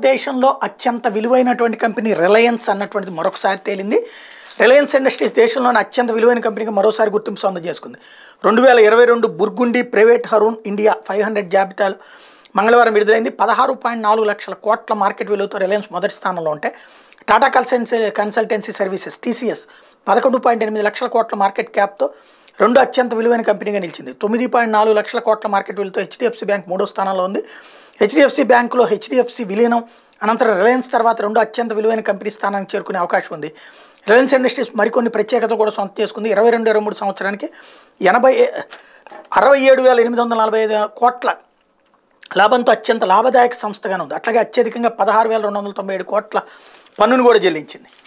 దేశంలో అత్యంత విలువైనటువంటి కంపెనీ రిలయన్స్ అన్నటువంటిది మరొకసారి తేలింది రిలయన్స్ ఇండస్ట్రీస్ దేశంలోని అత్యంత విలువైన కంపెనీగా మరోసారి గుర్తింపు సొంతం చేసుకుంది రెండు వేల ఇరవై రెండు Burgundy private Hurun India five hundred జాబితాలు మంగళవారం విడుదలైంది పదహారు పాయింట్ నాలుగు లక్షల కోట్ల మార్కెట్ విలువతో రిలయన్స్ మొదటి స్థానంలో ఉంటే Tata consultancy consultancy services TCS పదకొండు పాయింట్ ఎనిమిది లక్షల కోట్ల మార్కెట్ క్యాప్తో రెండు అత్యంత విలువైన కంపెనీగా నిలిచింది తొమ్మిది పాయింట్ నాలుగు లక్షల కోట్ల మార్కెట్ విలువతో హెచ్డిఎఫ్సి బ్యాంక్ మూడో స్థానంలో ఉంది హెచ్డిఎఫ్సి బ్యాంకులో హెచ్డిఎఫ్సి విలీనం అనంతరం రిలయన్స్ తర్వాత రెండు అత్యంత విలువైన కంపెనీ స్థానానికి చేరుకునే అవకాశం ఉంది రిలయన్స్ ఇండస్ట్రీస్ మరికొన్ని ప్రత్యేకతలు కూడా సొంతం చేసుకుంది ఇరవై రెండు ఇరవై మూడు సంవత్సరానికి ఎనభై అరవై ఏడు వేల ఎనిమిది వందల నలభై ఐదు కోట్ల లాభంతో అత్యంత లాభదాయక సంస్థగానే ఉంది అట్లాగే అత్యధికంగా పదహారు వేల రెండు వందల తొంభై ఏడు కోట్ల పన్నును కూడా చెల్లించింది